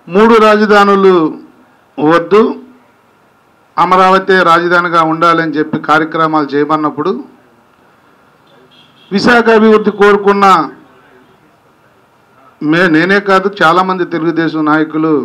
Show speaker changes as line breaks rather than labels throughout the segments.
మూడు రాజధానులు వద్దు అమరావతి రాజధానిగా ఉండాలని చెప్పి కార్యక్రమాలు చేయమన్నప్పుడు విశాఖ అభివృద్ధి కోరుకున్న మే నేనే కాదు చాలామంది తెలుగుదేశం నాయకులు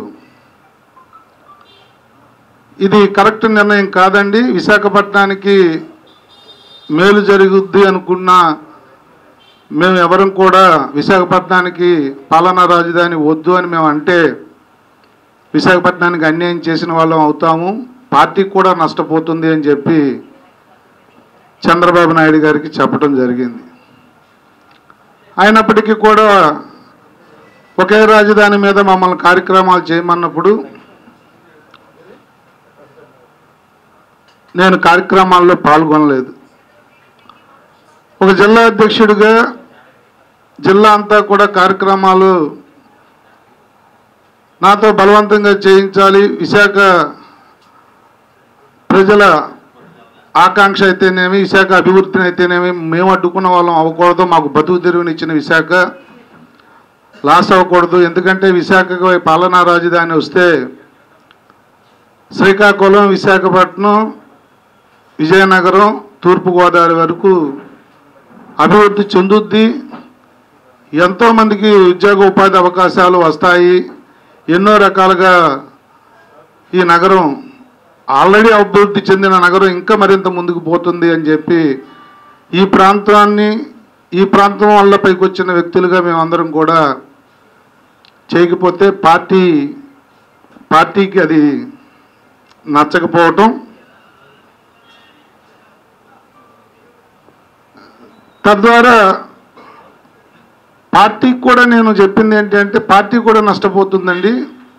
ఇది కరెక్ట్ నిర్ణయం కాదండి విశాఖపట్నానికి మేలు జరుగుద్ది అనుకున్న మేము ఎవరం కూడా విశాఖపట్నానికి పాలనా రాజధాని వద్దు అని మేము అంటే విశాఖపట్నానికి అన్యాయం చేసిన వాళ్ళం అవుతాము పార్టీ కూడా నష్టపోతుంది అని చెప్పి చంద్రబాబు నాయుడు గారికి చెప్పడం జరిగింది అయినప్పటికీ కూడా ఒకే రాజధాని మీద మమ్మల్ని కార్యక్రమాలు చేయమన్నప్పుడు నేను కార్యక్రమాల్లో పాల్గొనలేదు ఒక జిల్లా అధ్యక్షుడిగా జిల్లా అంతా కూడా కార్యక్రమాలు నాతో బలవంతంగా చేయించాలి విశాఖ ప్రజల ఆకాంక్ష అయితేనేమి విశాఖ అభివృద్ధిని అయితేనేమి మేము అడ్డుకున్న వాళ్ళం అవ్వకూడదు మాకు బతుకు తెరువునిచ్చిన విశాఖ లాస్ అవ్వకూడదు ఎందుకంటే విశాఖకు పాలనా రాజధాని వస్తే శ్రీకాకుళం విశాఖపట్నం విజయనగరం తూర్పుగోదావరి వరకు అభివృద్ధి చెందుద్ది ఎంతోమందికి ఉద్యోగ ఉపాధి అవకాశాలు వస్తాయి ఎన్నో రకాలుగా ఈ నగరం ఆల్రెడీ అభివృద్ధి చెందిన నగరం ఇంకా మరింత ముందుకు పోతుంది అని చెప్పి ఈ ప్రాంతాన్ని ఈ ప్రాంతం వల్ల పైకి వచ్చిన వ్యక్తులుగా మేమందరం కూడా చేయకపోతే పార్టీ పార్టీకి అది నచ్చకపోవటం తద్వారా పార్టీకి కూడా నేను చెప్పింది ఏంటంటే పార్టీ కూడా నష్టపోతుందండి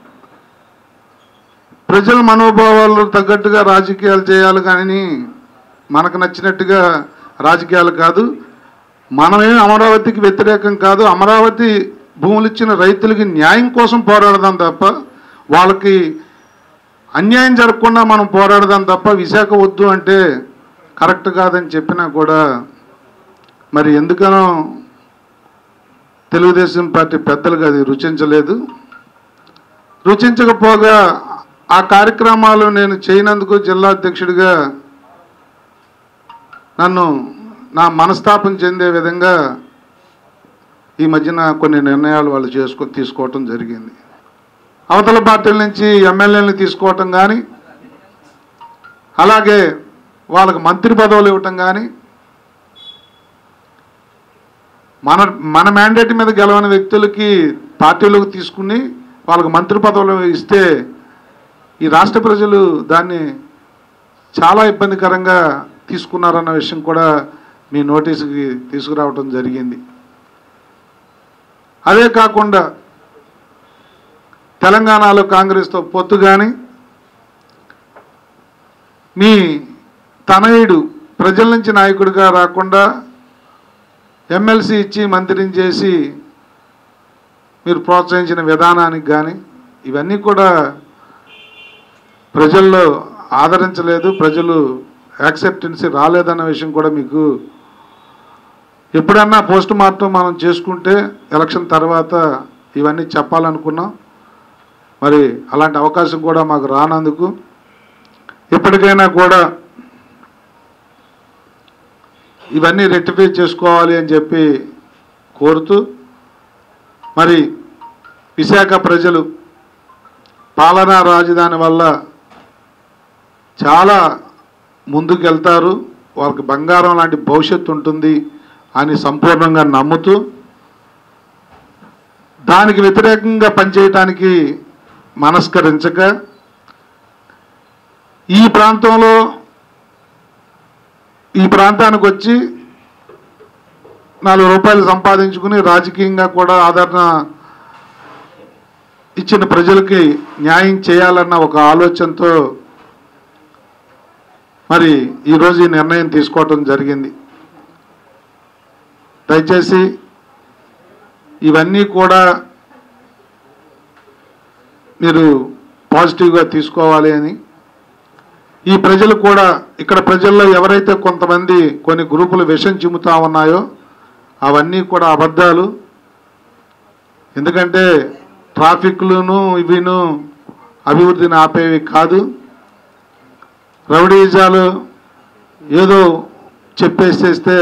ప్రజల మనోభావాలు తగ్గట్టుగా రాజకీయాలు చేయాలి కానీ మనకు నచ్చినట్టుగా రాజకీయాలు కాదు మనమేం అమరావతికి వ్యతిరేకం కాదు అమరావతి భూములు ఇచ్చిన రైతులకి న్యాయం కోసం పోరాడదాం తప్ప వాళ్ళకి అన్యాయం జరగకుండా మనం పోరాడదాం తప్ప విశాఖ వద్దు అంటే కరెక్ట్ కాదని చెప్పినా కూడా మరి ఎందుకనో తెలుగుదేశం పార్టీ పెద్దలకు అది రుచించలేదు రుచించకపోగా ఆ కార్యక్రమాలు నేను చేయనందుకు జిల్లా అధ్యక్షుడిగా నన్ను నా మనస్తాపం చెందే విధంగా ఈ మధ్యన కొన్ని నిర్ణయాలు వాళ్ళు చేసుకో తీసుకోవటం జరిగింది అవతల పార్టీల నుంచి ఎమ్మెల్యేలను తీసుకోవటం కానీ అలాగే వాళ్ళకి మంత్రి పదవులు ఇవ్వటం కానీ మన మన మ్యాండేట్ మీద గెలవని వ్యక్తులకి పార్టీలోకి తీసుకుని వాళ్ళకి మంత్రి పదవులు ఇస్తే ఈ రాష్ట్ర ప్రజలు దాన్ని చాలా ఇబ్బందికరంగా తీసుకున్నారన్న విషయం కూడా మీ నోటీసుకి తీసుకురావటం జరిగింది అదే కాకుండా తెలంగాణలో కాంగ్రెస్తో పొత్తు కానీ మీ తనయుడు ప్రజల నుంచి నాయకుడిగా రాకుండా ఎమ్మెల్సీ ఇచ్చి మంత్రిని చేసి మీరు ప్రోత్సహించిన విధానానికి కానీ ఇవన్నీ కూడా ప్రజల్లో ఆదరించలేదు ప్రజలు యాక్సెప్టెన్సీ రాలేదన్న విషయం కూడా మీకు ఎప్పుడన్నా పోస్ట్ మార్టం మనం చేసుకుంటే ఎలక్షన్ తర్వాత ఇవన్నీ చెప్పాలనుకున్నాం మరి అలాంటి అవకాశం కూడా మాకు రానందుకు ఇప్పటికైనా కూడా ఇవన్నీ రెక్టిఫై చేసుకోవాలి అని చెప్పి కోరుతూ మరి విశాఖ ప్రజలు పాలనా రాజధాని వల్ల చాలా ముందుకు వెళ్తారు వాళ్ళకి బంగారం లాంటి భవిష్యత్తు ఉంటుంది అని సంపూర్ణంగా నమ్ముతూ దానికి వ్యతిరేకంగా పనిచేయటానికి మనస్కరించక ఈ ప్రాంతంలో ఈ ప్రాంతానికి వచ్చి నాలుగు రూపాయలు సంపాదించుకుని రాజకీయంగా కూడా ఆదరణ ఇచ్చిన ప్రజలకి న్యాయం చేయాలన్న ఒక ఆలోచనతో మరి ఈరోజు ఈ నిర్ణయం తీసుకోవటం జరిగింది దయచేసి ఇవన్నీ కూడా మీరు పాజిటివ్గా తీసుకోవాలి అని ఈ ప్రజలు కూడా ఇక్కడ ప్రజల్లో ఎవరైతే కొంతమంది కొన్ని గ్రూపులు విషం చిమ్ముతా ఉన్నాయో అవన్నీ కూడా అబద్ధాలు ఎందుకంటే ట్రాఫిక్లును ఇవిను అభివృద్ధిని ఆపేవి కాదు రౌడీజాలు ఏదో చెప్పేసేస్తే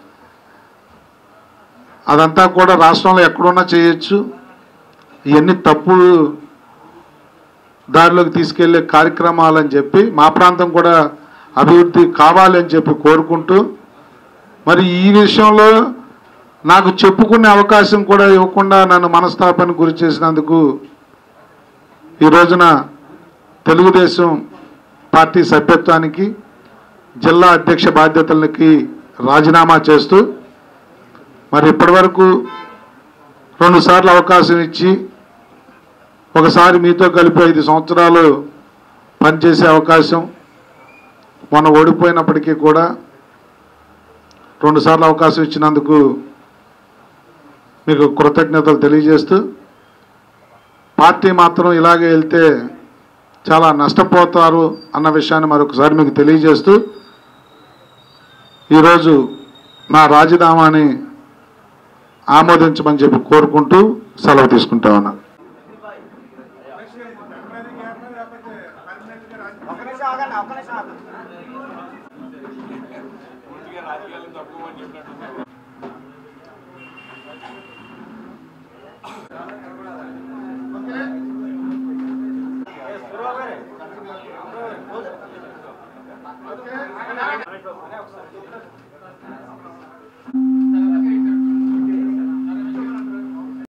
అదంతా కూడా రాష్ట్రంలో ఎక్కడున్నా చేయొచ్చు ఇవన్నీ తప్పుడు దారిలోకి తీసుకెళ్లే కార్యక్రమాలని చెప్పి మా ప్రాంతం కూడా అభివృద్ధి కావాలి అని చెప్పి కోరుకుంటూ మరి ఈ విషయంలో నాకు చెప్పుకునే అవకాశం కూడా ఇవ్వకుండా నన్ను మనస్తాపానికి గురి చేసినందుకు ఈ రోజున తెలుగుదేశం పార్టీ సభ్యత్వానికి జిల్లా అధ్యక్ష బాధ్యతలకి రాజీనామా చేస్తూ మరి ఇప్పటివరకు రెండుసార్లు అవకాశం ఇచ్చి ఒకసారి మీతో కలిపి ఐదు సంవత్సరాలు పనిచేసే అవకాశం మొన్న ఓడిపోయినప్పటికీ కూడా రెండుసార్లు అవకాశం ఇచ్చినందుకు మీకు కృతజ్ఞతలు తెలియజేస్తూ పార్టీ మాత్రం ఇలాగే వెళ్తే చాలా నష్టపోతారు అన్న విషయాన్ని మరొకసారి మీకు తెలియజేస్తూ ఈరోజు నా రాజీనామాని ఆమోదించమని చెప్పి కోరుకుంటూ సెలవు తీసుకుంటా ఉన్నా
ఒక్క నిమిషం ఆగండి ఒక్క నిమిషం ఆగండి
ఓకే